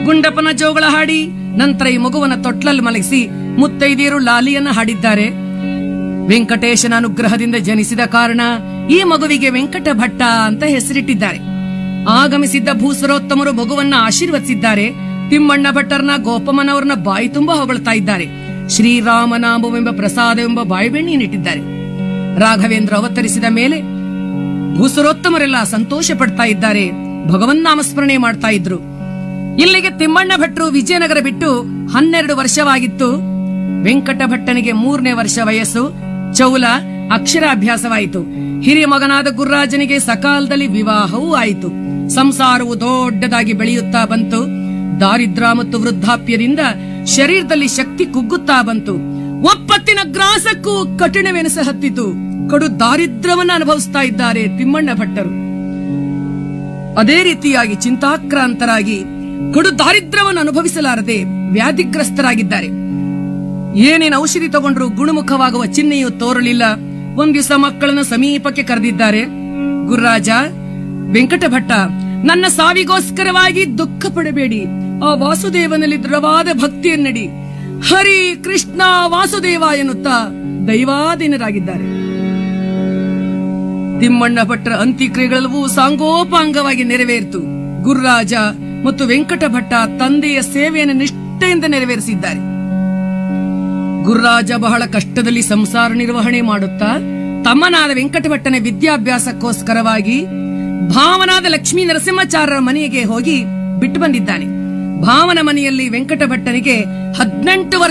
ಗುಂಡಪ್ಪನ ಜೋಗಳ ಹಾಡಿ ನಂತರ ಈ ಮಗುವನ್ನ ತೊಟ್ಲಲ್ಲಿ ಮಲಗಿಸಿ ಮುತ್ತೈದೆಯರು ಲಾಲಿಯನ್ನ ಹಾಡಿದ್ದಾರೆ ವೆಂಕಟೇಶನ ಅನುಗ್ರಹದಿಂದ ಜನಿಸಿದ ಕಾರಣ ಈ ಮಗುವಿಗೆ ವೆಂಕಟ ಭಟ್ಟ ಅಂತ ಹೆಸರಿಟ್ಟಿದ್ದಾರೆ ಆಗಮಿಸಿದ್ದ ಭೂಸರೋತ್ತಮರು ಮಗುವನ್ನ ಆಶೀರ್ವದಿಸಿದ್ದಾರೆ ತಿಮ್ಮಣ್ಣ ಭಟ್ಟರನ್ನ ಗೋಪಮ್ಮನವರನ್ನ ಬಾಯಿ ತುಂಬಾ ಹೊಗಳ್ತಾ ಇದ್ದಾರೆ ಶ್ರೀರಾಮನಾಮವೆಂಬ ಪ್ರಸಾದವೆಂಬ ಬಾಯಿಬೆಣ್ಣಿನಿಟ್ಟಿದ್ದಾರೆ ರಾಘವೇಂದ್ರ ಅವತರಿಸಿದ ಮೇಲೆ ಭೂಸರೋತ್ತಮರೆಲ್ಲ ಸಂತೋಷ ಪಡ್ತಾ ಇದ್ದಾರೆ ಭಗವನ್ ನಾಮಸ್ಮರಣೆ ಮಾಡ್ತಾ ಇದ್ರು ಇಲ್ಲಿಗೆ ತಿಮ್ಮಣ್ಣ ಭಟ್ರು ವಿಜಯನಗರ ಬಿಟ್ಟು ಹನ್ನೆರಡು ವರ್ಷವಾಗಿತ್ತು ವೆಂಕಟ ಭಟ್ಟನಿಗೆ ಮೂರನೇ ವರ್ಷ ವಯಸ್ಸು ಚೌಲ ಅಕ್ಷರಾಭ್ಯಾಸವಾಯಿತು ಹಿರಿಯ ಮಗನಾದ ಗುರ್ರಾಜನಿಗೆ ಸಕಾಲದಲ್ಲಿ ವಿವಾಹವೂ ಆಯಿತು ಸಂಸಾರವು ದೊಡ್ಡದಾಗಿ ಬೆಳೆಯುತ್ತಾ ಬಂತು ದಾರಿದ್ರ ಮತ್ತು ವೃದ್ಧಾಪ್ಯದಿಂದ ಶರೀರದಲ್ಲಿ ಶಕ್ತಿ ಕುಗ್ಗುತ್ತಾ ಬಂತು ಒಪ್ಪತ್ತಿನ ಗ್ರಾಸಕ್ಕೂ ಕಠಿಣವೆನಿಸ ಹತ್ತಿತು ಕಡು ದಾರಿದ್ರ್ಯವನ್ನ ಅನುಭವಿಸ್ತಾ ಇದ್ದಾರೆ ತಿಮ್ಮಣ್ಣ ಭಟ್ಟರು ಅದೇ ರೀತಿಯಾಗಿ ಚಿಂತಾಕ್ರಾಂತರಾಗಿ ಕಡು ದಾರಿದ್ರ್ಯವನ್ನು ಅನುಭವಿಸಲಾರದೆ ವ್ಯಾಧಿಗ್ರಸ್ತರಾಗಿದ್ದಾರೆ ಏನೇನು ಔಷಧಿ ತಗೊಂಡ್ರು ಗುಣಮುಖವಾಗುವ ಚಿಹ್ನೆಯು ತೋರಲಿಲ್ಲ ಒಂದ್ ದಿವಸ ಮಕ್ಕಳನ್ನ ಸಮೀಪಕ್ಕೆ ಕರೆದಿದ್ದಾರೆ ಗುರುರಾಜ ವೆಂಕಟ ಭಟ್ಟ ನನ್ನ ಸಾವಿಗೋಸ್ಕರವಾಗಿ ದುಃಖ ಪಡಬೇಡಿ ಆ ವಾಸುದೇವನಲ್ಲಿ ದೃಢವಾದ ಭಕ್ತಿಯನ್ನಡಿ ಹರಿ ಕೃಷ್ಣ ವಾಸುದೇವ ಎನ್ನುತ್ತಾ ದೈವಾಧೀನರಾಗಿದ್ದಾರೆ ತಿಮ್ಮಣ್ಣ ಭಟ್ರ ಅಂತ್ಯಕ್ರಿಯೆಗಳೆಲ್ಲವೂ ಸಾಂಗೋಪಾಂಗವಾಗಿ ನೆರವೇರಿತು ಗುರುರಾಜ ಮತ್ತು ವೆಂಕಟ ಭಟ್ಟ ತಂದೆಯ ಸೇವೆಯನ್ನು ನಿಷ್ಠೆಯಿಂದ ನೆರವೇರಿಸಿದ್ದಾರೆ ಗುರುರಾಜ ಬಹಳ ಕಷ್ಟದಲ್ಲಿ ಸಂಸಾರ ನಿರ್ವಹಣೆ ಮಾಡುತ್ತಾ ತಮ್ಮನಾದ ವೆಂಕಟಭಟ್ಟನ ವಿದ್ಯಾಭ್ಯಾಸಕ್ಕೋಸ್ಕರವಾಗಿ ಭಾವನಾದ ಲಕ್ಷ್ಮೀ ನರಸಿಂಹಾಚಾರ್ಯರ ಮನೆಗೆ ಹೋಗಿ ಬಿಟ್ಟು ಬಂದಿದ್ದಾನೆ ಭಾವನ ಮನೆಯಲ್ಲಿ ವೆಂಕಟಭಟ್ಟನಿಗೆ ಹದಿನೆಂಟು ವರ್ಷ